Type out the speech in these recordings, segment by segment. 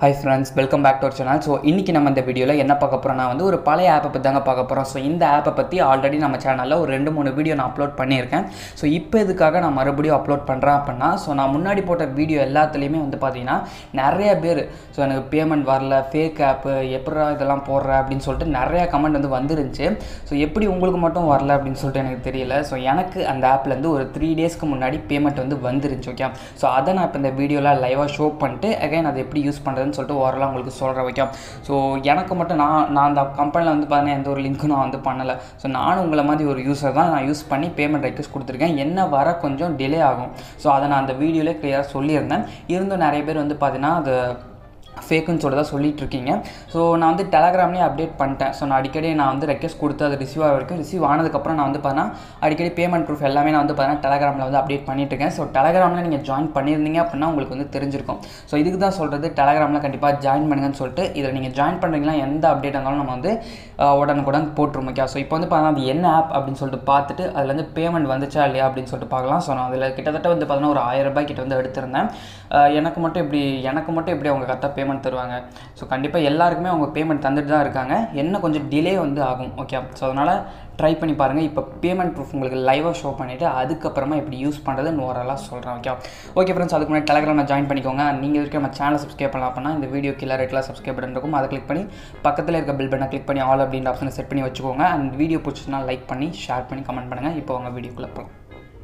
high friends welcome back to our channel so இன்றைக்கி நம்ம இந்த வீடியோவில் என்ன பார்க்க போகிறோம்னா வந்து ஒரு பழைய ஆப்பை பற்றி தாங்க பார்க்க போகிறோம் ஸோ இந்த ஆப்பை பற்றி ஆல்ரெடி நம்ம சேனலில் ஒரு ரெண்டு மூணு வீடியோ நான் அப்லோட் பண்ணியிருக்கேன் ஸோ இப்போ இதுக்காக நான் மறுபடியும் அப்லோட் பண்ணுறேன் அப்படின்னா ஸோ நான் முன்னாடி போட்ட வீடியோ எல்லாத்துலேயுமே வந்து பார்த்தீங்கன்னா நிறைய பேர் ஸோ எனக்கு பேமெண்ட் வரல ஃபேக் ஆப்பு எப்படா இதெல்லாம் போடுற அப்படின்னு சொல்லிட்டு நிறைய கமெண்ட் வந்து வந்துருந்துச்சு ஸோ எப்படி உங்களுக்கு மட்டும் வரல அப்படின்னு சொல்லிட்டு எனக்கு தெரியல ஸோ எனக்கு அந்த ஆப்லேருந்து ஒரு த்ரீ டேஸ்க்கு முன்னாடி பேமெண்ட் வந்து வந்துருந்துச்சு ஓகே ஸோ அதை நான் இப்போ இந்த வீடியோவில் லைவாக ஷோ பண்ணிட்டு அகைன் அதை எப்படி யூஸ் பண்ணுறதுன்னு சொல்லிட்டு ஓரளவு உங்களுக்கு சொல்கிறேன் ஓகே ஸோ எனக்கு மட்டும் நான் நான் அந்த கம்பெனியில் வந்து பார்த்தீங்கன்னா எந்த ஒரு லிங்க்கும் நான் வந்து பண்ணலை ஸோ நானும் உங்களை மாதிரி ஒரு யூஸர் தான் நான் யூஸ் பண்ணி பேமெண்ட் ரெக்வஸ்ட் கொடுத்துருக்கேன் என்ன வர கொஞ்சம் டிலே ஆகும் ஸோ அதை நான் அந்த வீடியோவில் கிளியராக சொல்லியிருந்தேன் இருந்தும் நிறைய பேர் வந்து பார்த்தீங்கன்னா அது ஃபேக்குன்னு சொல்லி தான் சொல்லிட்டு இருக்கீங்க ஸோ நான் வந்து டெலகிராம்லேயே அப்டேட் பண்ணிட்டேன் ஸோ நான் அடிக்கடி நான் வந்து ரெக்வஸ்ட் கொடுத்து அது ரிசீவ் ஆக வரைக்கும் ரிசீவ் ஆனதுக்கப்புறம் நான் வந்து பார்த்தீங்கன்னா அடிக்கடி பேமெண்ட் ப்ரூஃப் எல்லாமே நான் வந்து பார்த்தீங்கன்னா டெலகிராமில் வந்து அப்டேட் பண்ணிட்டு இருக்கேன் ஸோ டெலகிராமில் நீங்கள் ஜாயின் பண்ணியிருந்தீங்க அப்படின்னா உங்களுக்கு வந்து தெரிஞ்சிருக்கும் ஸோ இதுக்கு தான் சொல்கிறது டெலகிராமில் கண்டிப்பாக ஜாயின் பண்ணுங்கன்னு சொல்லிட்டு இதில் நீங்கள் ஜாயின் பண்ணுறீங்களா எந்த அப்டேட் இருந்தாலும் நம்ம வந்து அஹ், உடனுக்குடன் போட்டுருவோம் ஓகே ஸோ இப்போ வந்து பார்த்தீங்கன்னா அது என்ன ஆப் அப்படின்னு சொல்லிட்டு பார்த்துட்டு அதில் வந்து பேமெண்ட் வந்துச்சா இல்லையா அப்படின்னு சொல்லிட்டு பார்க்கலாம் ஸோ நான் அதில் கிட்டத்தட்ட வந்து பார்த்தீங்கன்னா ஒரு ஆயிரம் ரூபாய் கிட்ட வந்து எடுத்திருந்தேன் அஹ், எனக்கு மட்டும் எப்படி எனக்கு மட்டும் எப்படி அவங்க கரெக்டாக பேமெண்ட் தருவாங்க ஸோ கண்டிப்பாக எல்லாருக்குமே அவங்க பேமெண்ட் தந்துட்டு தான் இருக்காங்க என்ன கொஞ்சம் டிலே வந்து ஆகும் ஓகே ஸோ அதனால் ட்ரை பண்ணி பாருங்கள் இப்போ பேமெண்ட் ப்ரூஃப் உங்களுக்கு லைவாக ஷோ பண்ணிவிட்டு அதுக்கப்புறமா எப்படி யூஸ் பண்ணுறதுன்னு ஓரலாக சொல்கிறேன் ஓகே ஓகே ஃப்ரெண்ட்ஸ் அதுக்கு முன்னாடி டெலகிராமில் ஜாயின் பண்ணிக்கோங்க நீங்கள் இருக்க நம்ம சேனலை சப்ஸ்கிரைப் பண்ணலாம் அப்படின்னா இந்த வீடியோ கீழே ரெட்டில் சப்ஸ்கிரைப் பட்டன் இருக்கும் அதை கிளிக் பண்ணி பக்கத்தில் இருக்க பில் பட்டனை கிளிக் பண்ணி ஆல் அப்படின்ற ஆப்ஷனை செட் பண்ணி வச்சுக்கோங்க அண்ட் வீடியோ பிடிச்சிச்சுன்னா லைக் பண்ணி ஷேர் பண்ணி கமெண்ட் பண்ணுங்கள் இப்போ உங்கள் வீடியோக்குள்ளே போகலாம்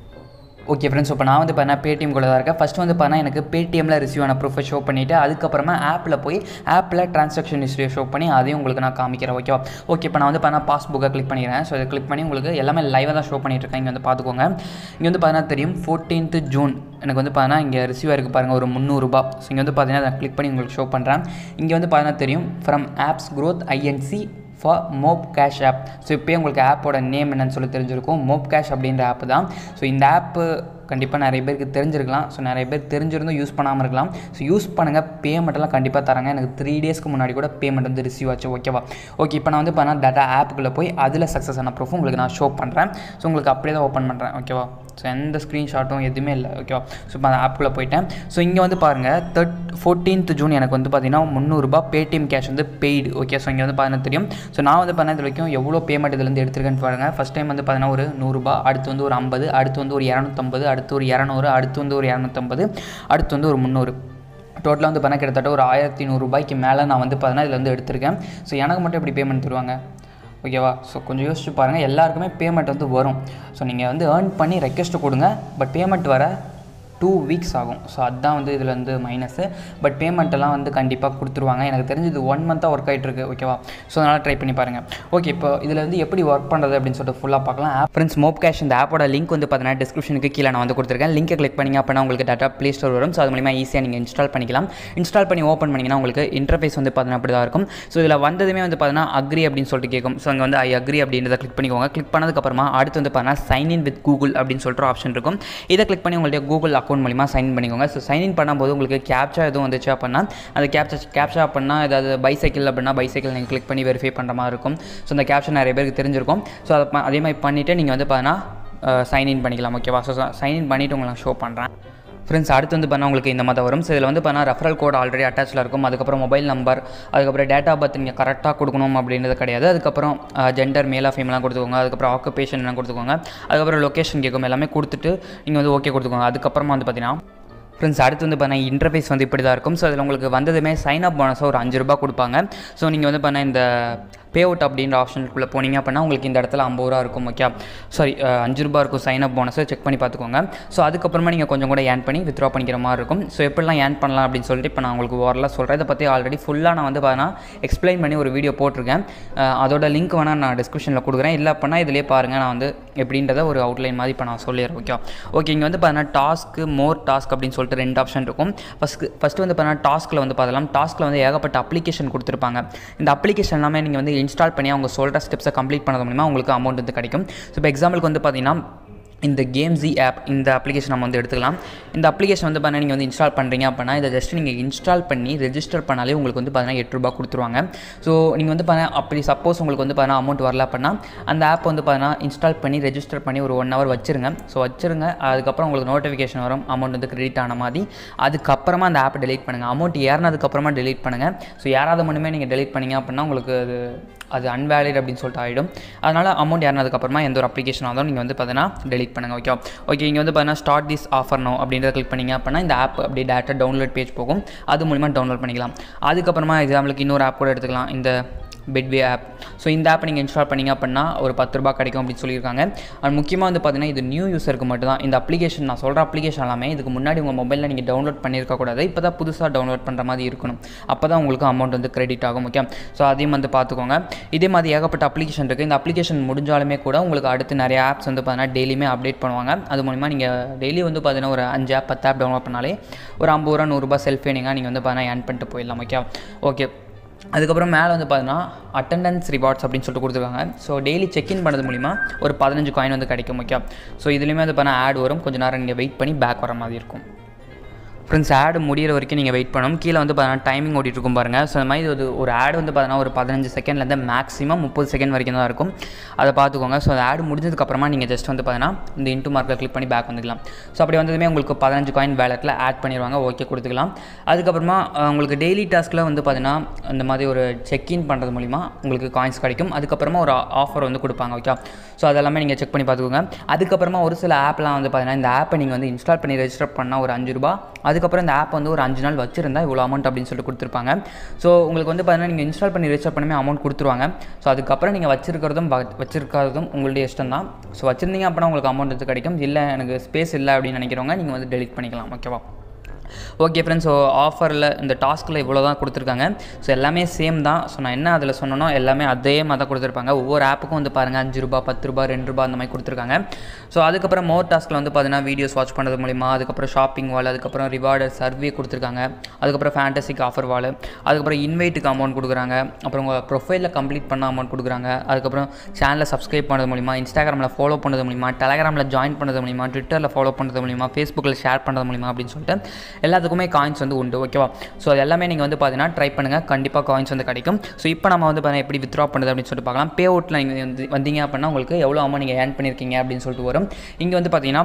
ஓகே ஃப்ரெண்ட்ஸ் இப்போ நான் வந்து பார்த்தீங்கன்னா பேடிஎம் கூட தான் இருக்கேன் ஃபஸ்ட்டு வந்து பார்த்தீங்கன்னா எனக்கு பேடிஎம்மில் ரிசீவ் ஆன ப்ரூஃபை ஷோ பண்ணிவிட்டு அதுக்கப்புறமா ஆப்பில் போய் ஆப்பில் ட்ரான்சாக்ஷன் ஹிஸ்ட்ரியை ஷோ பண்ணி அதையும் உங்களுக்கு நான் காமிக்கிறேன் ஓகேவா ஓகே இப்போ நான் வந்து பார்த்தீங்கன்னா பாஸ்புக்கை கிளிக் பண்ணிக்கிறேன் ஸோ இதை கிளிக் பண்ணி உங்களுக்கு எல்லாமே லைவாக தான் ஷோ பண்ணிட்டு இருக்கேன் இங்கே வந்து பார்த்துக்கோங்க இங்கே வந்து பார்த்தீங்கன்னா தெரியும் ஃபோர்டீன்த் ஜூன் எனக்கு வந்து பார்த்தீங்கன்னா இங்கே ரிசீவ் ஆயிருக்கு பாருங்கள் ஒரு முந்நூறுரூபா ஸோ இங்கே வந்து பார்த்தீங்கன்னா அதை கிளிக் பண்ணி உங்களுக்கு ஷோ பண்ணுறேன் இங்கே வந்து பார்த்தீங்கன்னா தெரியும் from apps growth INC for Mob Cash app so இப்போயே உங்களுக்கு ஆப்போட நேம் என்னன்னு சொல்லி தெரிஞ்சிருக்கும் மோப் கேஷ் அப்படின்ற ஆப் தான் ஸோ இந்த ஆப்பு கண்டிப்பாக நிறைய பேருக்கு தெரிஞ்சிருக்கலாம் ஸோ நிறைய பேர் தெரிஞ்சிருந்தும் யூஸ் பண்ணாமல் இருக்கலாம் ஸோ யூஸ் பண்ணுங்கள் பேமெண்ட்லாம் கண்டிப்பாக தராங்க எனக்கு த்ரீ டேஸ்க்கு முன்னாடி கூட பேமெண்ட் வந்து ரிசீவ் ஆச்சு ஓகேவா ஓகே இப்போ நான் வந்து பார்த்தா டேட்டா ஆப்புக்குள்ளே போய் அதில் சக்ஸஸ் ஆன ப்ரூஃப் உங்களுக்கு நான் ஷோ பண்ணுறேன் ஸோ உங்களுக்கு அப்படியே தான் ஓப்பன் பண்ணுறேன் ஓகேவா ஸோ எந்த ஸ்க்ரீன்ஷாட்டும் எதுவுமே இல்லை ஓகேவா ஸோ இப்போ அந்த ஆப்புக்குள்ளே போயிட்டேன் ஸோ இங்கே வந்து பாருங்கள் தேர்ட் ஃபோர்டீன்த் ஜூன் எனக்கு வந்து பார்த்தீங்கன்னா முந்நூறுரூபா பேடிஎம் கேஷ் வந்து பெய்டு ஓகே ஸோ இங்கே வந்து பார்த்தீங்கன்னா தெரியும் ஸோ நான் வந்து பார்த்தீங்கன்னா இது வரைக்கும் எவ்வளோ பேமெண்ட் இதுலேருந்து எடுத்திருக்கேன்னு பாருங்கள் ஃபஸ்ட் டைம் வந்து பார்த்தீங்கன்னா ஒரு நூறுரூபா அடுத்து வந்து ஒரு ஐம்பது அடுத்து வந்து ஒரு இரநூத்தம்பது அடுத்து ஒரு இரநூறு அடுத்து வந்து ஒரு இரநூத்தம்பது அடுத்து வந்து ஒரு முந்நூறு டோட்டலாக வந்து பார்த்தீங்கன்னா கிட்டத்தட்ட ஒரு ஆயிரத்தி நூறுரூபாய்க்கு மேலே நான் வந்து பார்த்தீங்கன்னா இதில் வந்து எடுத்திருக்கேன் ஸோ எனக்கு மட்டும் எப்படி பேமெண்ட் தருவாங்க ஓகேவா ஸோ கொஞ்சம் யோசிச்சு பாருங்கள் எல்லாருக்குமே பேமெண்ட் வந்து வரும் ஸோ நீங்கள் வந்து ஏர்ன் பண்ணி ரெக்வெஸ்ட்டு கொடுங்க பட் பேமெண்ட் வர டூ வீக்ஸ் ஆகும் ஸோ அதுதான் வந்து இதில் வந்து மைனஸு பட் பேமெண்ட்டெல்லாம் வந்து கண்டிப்பாக கொடுத்துருவாங்க எனக்கு தெரிஞ்சு இது ஒன் மந்த்தாக ஒர்க் ஆகிட்டு இருக்கு ஓகேவா ஸோ அதனால் ட்ரை பண்ணி பாருங்கள் ஓகே இப்போ இதில் வந்து எப்படி ஒர்க் பண்ணுறது அப்படின்னு சொல்லிட்டு ஃபுல்லாக பார்க்கலாம் ஆப் ஃப்ரெண்ட்ஸ் மோப் கேஷ் இந்த ஆப்போட லிங்க் வந்து பார்த்தீங்கன்னா டிஸ்கிரிப்ஷனுக்கு கீழே நான் வந்து கொடுத்துருக்கேன் லிங்கை கிளிக் பண்ணிங்க அப்படின்னா உங்களுக்கு டேட்டா ப்ளே ஸ்டோர் வரும் ஸோ அது மூலிமா ஈஸியாக நீங்கள் இன்ஸ்டால் பண்ணிக்கலாம் இன்ஸ்டால் பண்ணி ஓப்பன் பண்ணிங்கன்னா உங்களுக்கு இன்டர்ஃபேஸ் வந்து பார்த்தீங்கன்னா அப்படி தான் இருக்கும் ஸோ இதில் வந்ததுமே வந்து பார்த்தீங்கன்னா அக்ரி அப்படின்னு சொல்லிட்டு கேட்கும் ஸோ அங்கே வந்து ஐ அக்ரி அப்படின்றத கிளிக் பண்ணிக்கோங்க கிளிக் பண்ணதுக்கப்புறமா அடுத்து வந்து பார்த்தீங்கன்னா சைன் இன் வித் கூகுள் அப்படின்னு சொல்லிட்டு ஒரு ஆப்ஷன் இருக்கும் இதை கிளிக் பண்ணி உங்களுடைய கூகுள் அக்கௌண்ட் மூலிமா சைன் பண்ணிக்கோங்க ஸோ சைன் இன் பண்ணும்போது உங்களுக்கு கேப்ச்சா எதுவும் வந்துச்சு அப்படின்னா அந்த கேப்ச்சா கேப்ச்சா அப்படின்னா ஏதாவது பைசைக்கிள் அப்படின்னா பைசைக்கிள் நீங்கள் கிளிக் பண்ணி வெரிஃபை பண்ணுற மாதிரி இருக்கும் ஸோ அந்த கேப்ஷன் நிறைய பேருக்கு தெரிஞ்சிருக்கும் ஸோ அதை ப- அதே மாதிரி பண்ணிவிட்டு நீங்கள் வந்து பார்த்தீங்கன்னா சைன் இன் பண்ணிக்கலாம் ஓகேவா ஸோ சைன் இன் பண்ணிவிட்டு உங்களுக்கு ஷோ பண்ணுறேன் ஃப்ரெண்ட்ஸ் அடுத்து வந்து பண்ணால் உங்களுக்கு இந்த மாதிரி வரும் ஸோ இதில் வந்து பண்ணால் ரெஃபரல் கோட் ஆல்ரெடி அட்டாச்சில் இருக்கும் அதுக்கப்புறம் மொபைல் நம்பர் அதுக்கப்புறம் டேட் ஆஃப் பர்த் நீங்கள் கரெக்டாக கொடுக்கணும் அப்படின்றது கிடையாது அதுக்கப்புறம் ஜெண்டர் மேலாக ஃபீமேலாம் கொடுத்துக்கோங்க அதுக்கப்புறம் ஆக்குபேஷன் எல்லாம் கொடுத்துக்கோங்க அதுக்கப்புறம் லொக்கேஷன் கேட்கும் எல்லாமே கொடுத்துட்டு நீங்கள் வந்து ஓகே கொடுத்துக்கோங்க அதுக்கப்புறமா வந்து பார்த்தீங்கன்னா ஃப்ரெண்ட்ஸ் அடுத்து வந்து பார்த்தீங்கன்னா இன்டர்ஃபேஸ் வந்து இப்படி தான் இருக்கும் ஸோ அதில் உங்களுக்கு வந்ததுமே சைன் அப் போனஸாக ஒரு அஞ்சு ரூபாய் கொடுப்பாங்க ஸோ நீங்கள் வந்து பண்ண இந்த பே அவுட் அப்படின்ற ஆப்ஷனுக்குள்ளே போனீங்க அப்படின்னா உங்களுக்கு இந்த இடத்துல ஐம்பது ரூபா இருக்கும் ஓகே சாரி அஞ்சு ரூபா இருக்கும் சைன் அப் போனஸை செக் பண்ணி பார்த்துக்கோங்க ஸோ அதுக்கப்புறமா நீங்கள் கொஞ்சம் கூட ஏன் பண்ணி வித்ட்ரா பண்ணிக்கிற மாதிரி இருக்கும் ஸோ எப்படிலாம் ஏன் பண்ணலாம் அப்படின்னு சொல்லிட்டு இப்போ நான் உங்களுக்கு ஓரலாக சொல்கிறேன் இதை பற்றி ஆல்ரெடி ஃபுல்லாக நான் வந்து பார்த்தீங்கன்னா எக்ஸ்பிளைன் பண்ணி ஒரு வீடியோ போட்டிருக்கேன் அஹ் அதோட லிங்க் வேணால் நான் டிஸ்கிரிப்ஷனில் கொடுக்குறேன் இல்லை அப்படின்னா இதிலே பாருங்கள் நான் வந்து எப்படின்றத ஒரு அவுட்லைன் மாதிரி இப்போ நான் சொல்லிடுறேன் ஓகே ஓகே இங்கே வந்து பார்த்தீங்கன்னா டாஸ்க்கு மோர் டாஸ்க் அப்படின்னு சொல்லிட்டு ரெண்டு ஆப்ஷன் இருக்கும் ஃபஸ்ட்டு ஃபஸ்ட்டு வந்து பார்த்தீங்கன்னா டாஸ்க்கில் வந்து பார்த்தலாம் டாஸ்க்கில் வந்து ஏகப்பட்ட அப்ளிகேஷன் கொடுத்துருப்பாங்க இந்த அப்ளிகேஷன் எல்லாமே நீங்கள் வந்து இன்ஸ்டால் பண்ணி அவங்க சொல்கிற ஸ்டெப்ஸை கம்ப்ளீட் பண்ணது மூலிமா உங்களுக்கு அமௌண்ட் வந்து கிடைக்கும் ஸோ இப்போ எக்ஸாம்பிளுக்கு வந்து பார்த்தீங்கன்னா இந்த கேம் ஜி ஆப் இந்த அப்ளிகேஷன் நம்ம வந்து எடுத்துக்கலாம் இந்த அப்ளிகேஷன் வந்து பார்த்தீங்கன்னா நீங்கள் வந்து இன்ஸ்டால் பண்ணுறீங்க அப்படின்னா இதை ஜஸ்ட் நீங்கள் இன்ஸ்டால் பண்ணி ரெஜிஸ்டர் பண்ணாலே உங்களுக்கு வந்து பார்த்தீங்கன்னா எட்டு ரூபா கொடுத்துருவாங்க ஸோ நீங்கள் வந்து பார்த்தீங்கன்னா அப்படி சப்போஸ் உங்களுக்கு வந்து பார்த்தீங்கன்னா அமௌண்ட் வரல அப்படின்னா அந்த ஆப் வந்து பார்த்தீங்கன்னா இன்ஸ்டால் பண்ணி ரெஜிஸ்டர் பண்ணி ஒரு ஒன் ஹவர் வச்சிருங்க ஸோ வச்சிருங்க அதுக்கப்புறம் உங்களுக்கு நோட்டிஃபிகேஷன் வரும் அமௌண்ட் வந்து கிரெடிட் ஆன மாதிரி அதுக்கப்புறமா அந்த ஆப்பை டெலீட் பண்ணுங்கள் அமௌண்ட் ஏறினதுக்கப்புறமா டெலீட் பண்ணுங்கள் ஸோ யாராவது முன்னுமே நீங்கள் டெலீட் பண்ணீங்க அப்படின்னா உங்களுக்கு அது அது அன்வேலிட் அப்படின்னு சொல்லிட்டு ஆகிடும் அதனால் அமௌண்ட் ஏறினதுக்கப்புறமா எந்த ஒரு அப்ளிகேஷன் ஆகும் நீங்கள் வந்து பார்த்தீங்கன்னா டெலிட் பண்ணுங்கள் ஓகே ஓகே இங்கே வந்து பார்த்தீங்கன்னா ஸ்டார்ட் திஸ் ஆஃபர் நோ அப்படின்றத கிளிக் பண்ணிங்க அப்படின்னா இந்த ஆப் அப்படியே டேட்டா டவுன்லோட் பேஜ் போகும் அது மூலிமா டவுன்லோட் பண்ணிக்கலாம் அதுக்கப்புறமா எக்ஸாம்பிளுக்கு இன்னொரு ஆப் கூட எடுத்துக்கலாம் இந்த பெட்வே ஆப் ஸோ இந்த ஆப் நீங்கள் இன்ஸ்டால் பண்ணிங்க அப்படின்னா ஒரு பத்து ரூபா கிடைக்கும் அப்படின்னு சொல்லியிருக்காங்க அண்ட் முக்கியமாக வந்து பார்த்தீங்கன்னா இது நியூ யூஸருக்கு மட்டும் தான் இந்த அப்ளிகேஷன் நான் சொல்கிற அப்ளிகேஷன் எல்லாமே இதுக்கு முன்னாடி உங்கள் மொபைலில் நீங்கள் டவுன்லோட் பண்ணியிருக்கக்கூடாது இப்போ தான் புதுசாக டவுன்லோட் பண்ணுற மாதிரி இருக்கணும் அப்போ தான் உங்களுக்கு அமௌண்ட் வந்து கிரெடிட் ஆகும் ஓகே ஸோ அதையும் வந்து பார்த்துக்கோங்க இதே மாதிரி ஏகப்பட்ட அப்ளிகேஷன் இருக்குது இந்த அப்ளிகேஷன் முடிஞ்சாலுமே கூட உங்களுக்கு அடுத்து நிறைய ஆப்ஸ் வந்து பார்த்தீங்கன்னா டெய்லியுமே அப்டேட் பண்ணுவாங்க அது மூலிமா நீங்கள் டெய்லி வந்து பார்த்தீங்கன்னா ஒரு அஞ்சு ஆப் பத்து ஆப் டவுன்லோட் பண்ணாலே ஒரு ஐம்பது ரூபா நூறுரூபா செல்ஃபே நீங்கள் நீங்கள் வந்து பார்த்தீங்கன்னா ஏர்ன் பண்ணிட்டு போயிடலாம் ஓகே ஓகே அதுக்கப்புறம் மேலே வந்து பார்த்தீங்கன்னா அட்டண்டன்ஸ் ரிவார்ட்ஸ் அப்படின்னு சொல்லிட்டு கொடுத்துருக்காங்க ஸோ டெய்லி செக்இன் பண்ணது மூலிமா ஒரு பதினஞ்சு காயின் வந்து கிடைக்கும் ஓகே ஸோ இதுலேயுமே வந்து பார்த்தா ஆட் வரும் கொஞ்சம் நேரம் நீங்கள் வெயிட் பண்ணி பேக் வர மாதிரி இருக்கும் ஃப்ரெண்ட்ஸ் ஆடு முடியிற வரைக்கும் நீங்கள் வெயிட் பண்ணணும் கீழே வந்து பார்த்தீங்கன்னா டைமிங் ஓடிட்டு இருக்கும் பாருங்கள் ஸோ அந்த மாதிரி இது ஒரு ஆடு வந்து பார்த்தீங்கன்னா ஒரு பதினஞ்சு செகண்ட்லேருந்து மேக்ஸிமம் முப்பது செகண்ட் வரைக்கும் தான் இருக்கும் அதை பார்த்துக்கோங்க ஸோ அந்த ஆடு முடிஞ்சதுக்கப்புறமா நீங்கள் ஜஸ்ட் வந்து பார்த்தீங்கன்னா இந்த இன்ட்டு மார்க்கில் கிளிக் பண்ணி பேக் வந்துக்கலாம் ஸோ அப்படி வந்ததுமே உங்களுக்கு பதினஞ்சு காயின் வேலெட்டில் ஆட் பண்ணிடுவாங்க ஓகே கொடுத்துக்கலாம் அதுக்கப்புறமா அஹ், உங்களுக்கு டெய்லி டாஸ்க்கில் வந்து பார்த்தீங்கன்னா இந்த மாதிரி ஒரு செக்இன் பண்ணுறது மூலிமா உங்களுக்கு காயின்ஸ் கிடைக்கும் அதுக்கப்புறமா ஒரு ஆஃபர் வந்து கொடுப்பாங்க ஓகே ஸோ அதெல்லாமே நீங்கள் செக் பண்ணி பார்த்துக்கோங்க அதுக்கப்புறமா ஒரு சில ஆப்லாம் வந்து பார்த்தீங்கன்னா இந்த ஆப்பை நீங்கள் வந்து இன்ஸ்டால் பண்ணி ரெஜிஸ்டர் பண்ணால் ஒரு அஞ்சு ரூபா அதுக்கப்புறம் இந்த ஆப் வந்து ஒரு அஞ்சு நாள் வச்சிருந்தா இவ்வளோ அமௌண்ட் அப்படின்னு சொல்லிட்டு கொடுத்துருப்பாங்க ஸோ உங்களுக்கு வந்து பார்த்தீங்கன்னா நீங்கள் இன்ஸ்டால் பண்ணி ரெஜிஸ்டர் பண்ணுமே அமௌண்ட் கொடுத்துருவாங்க ஸோ அதுக்கப்புறம் நீங்கள் வச்சிருக்கிறதும் வ- வச்சிருக்காததும் உங்களுடைய இஷ்டம் தான் ஸோ வச்சிருந்தீங்க அப்படின்னா உங்களுக்கு அமௌண்ட் வந்து கிடைக்கும் இல்லை எனக்கு ஸ்பேஸ் இல்லை அப்படின்னு நினைக்கிறவங்க நீங்கள் வந்து டெலிட் பண்ணிக்கலாம் ஓகேவா ஓகே ஃப்ரெண்ட்ஸ் ஸோ ஆஃபரில் இந்த டாஸ்கில் இவ்வளோ தான் கொடுத்துருக்காங்க ஸோ எல்லாமே சேம் தான் ஸோ நான் என்ன அதில் சொன்னனோ எல்லாமே அதே மாதிரி தான் கொடுத்துருப்பாங்க ஒவ்வொரு ஆப்புக்கும் வந்து பாருங்கள் அஞ்சு ரூபா பத்து ரூபா ரெண்டு ரூபா அந்த மாதிரி கொடுத்துருக்காங்க ஸோ அதுக்கப்புறம் மோர் டாஸ்கில் வந்து பார்த்தீங்கன்னா வீடியோஸ் வாட்ச் பண்ணுறது மூலிமா அதுக்கப்புறம் ஷாப்பிங் வால் அதுக்கப்புறம் ரிவார்டு சர்வே கொடுத்துருக்காங்க அதுக்கப்புறம் ஃபேண்டசிக்கு ஆஃபர் வால் அதுக்கப்புறம் இன்வைட்டுக்கு அமௌண்ட் கொடுக்குறாங்க அப்புறம் உங்கள் ப்ரொஃபைலில் கம்ப்ளீட் பண்ண அமௌண்ட் கொடுக்குறாங்க அதுக்கப்புறம் சேனலை சப்ஸ்கிரைப் பண்ணுறது மூலிமா இன்ஸ்டாகிராமில் ஃபாலோ பண்ணுறது மூலிமா டெலகிராமில் ஜாயின் பண்ணுறது மூலிமா ட்விட்டரில் ஃபாலோ பண்ணுறது மூலிமா ஃபேஸ்புக்கில் ஷேர் பண்ணுறது மூலிமா அப்படின்னு சொல்லிட்டு எல்லாத்துக்குமே காயின்ஸ் வந்து உண்டு ஓகேவா ஸோ அது எல்லாமே நீங்கள் வந்து பார்த்தீங்கன்னா ட்ரை பண்ணுங்கள் கண்டிப்பாக காயின்ஸ் வந்து கிடைக்கும் ஸோ இப்போ நம்ம வந்து பார்த்தீங்கன்னா எப்படி வித்ரா பண்ணுறது அப்படின்னு சொல்லிட்டு பார்க்கலாம் பே அவுட்டில் நீங்கள் வந்து வந்தீங்க அப்படின்னா உங்களுக்கு எவ்வளோ அமௌண்ட் நீங்கள் ஏர்ன் பண்ணியிருக்கீங்க அப்படின்னு சொல்லிட்டு வரும் இங்கே வந்து பார்த்தீங்கன்னா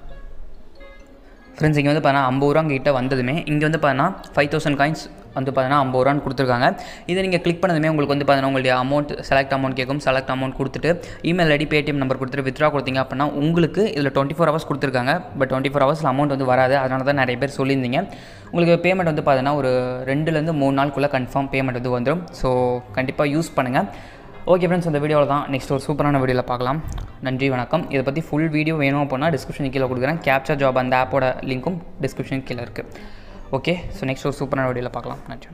ஃப்ரெண்ட்ஸ் இங்கே வந்து பார்த்தீங்கன்னா ஐம்பது ரூபா கிட்ட வந்ததுமே இங்கே வந்து பார்த்தீங்கன்னா ஃபைவ் தௌசண்ட் காயின்ஸ் வந்து பார்த்தீங்கன்னா ஐம்பது ரூபான்னு கொடுத்துருக்காங்க இதை நீங்கள் கிளிக் பண்ணதுமே உங்களுக்கு வந்து பார்த்தீங்கன்னா உங்களுடைய அமௌண்ட் செலக்ட் அமௌண்ட் கேட்கும் செலக்ட் அமௌண்ட் கொடுத்துட்டு இமெயில் ஐடி பேடிஎம் நம்பர் கொடுத்துட்டு வித்ரா கொடுத்தீங்க அப்படின்னா உங்களுக்கு இதில் டுவெண்ட்டி ஃபோர் ஹவர்ஸ் கொடுத்துருக்காங்க பட் டுவெண்ட்டி ஃபோர் ஹவர்ஸில் அமௌண்ட் வந்து வராது அதனால தான் நிறைய பேர் சொல்லியிருந்தீங்க உங்களுக்கு பேமெண்ட் வந்து பார்த்தீங்கன்னா ஒரு ரெண்டுலேருந்து மூணு நாளுக்குள்ளே கன்ஃபார்ம் பேமெண்ட் வந்து வந்துடும் ஸோ கண்டிப்பாக யூஸ் பண்ணுங்கள் ஓகே ஃப்ரெண்ட்ஸ் இந்த வீடியோவில் தான் நெக்ஸ்ட் ஒரு சூப்பரான வீடியோவில் பார்க்கலாம் நன்றி வணக்கம் இதை பற்றி ஃபுல் வீடியோ வேணும் அப்படின்னா டிஸ்கிரிப்ஷன் கீழே கொடுக்குறேன் கேப்சர் ஜாப் அந்த ஆப்போட லிங்க்கும் டிஸ்கிரிப்ஷன் கீழே இருக்குது ஓகே ஸோ நெக்ஸ்ட் ஒரு சூப்பரான வீடியோவில் பார்க்கலாம் நன்றி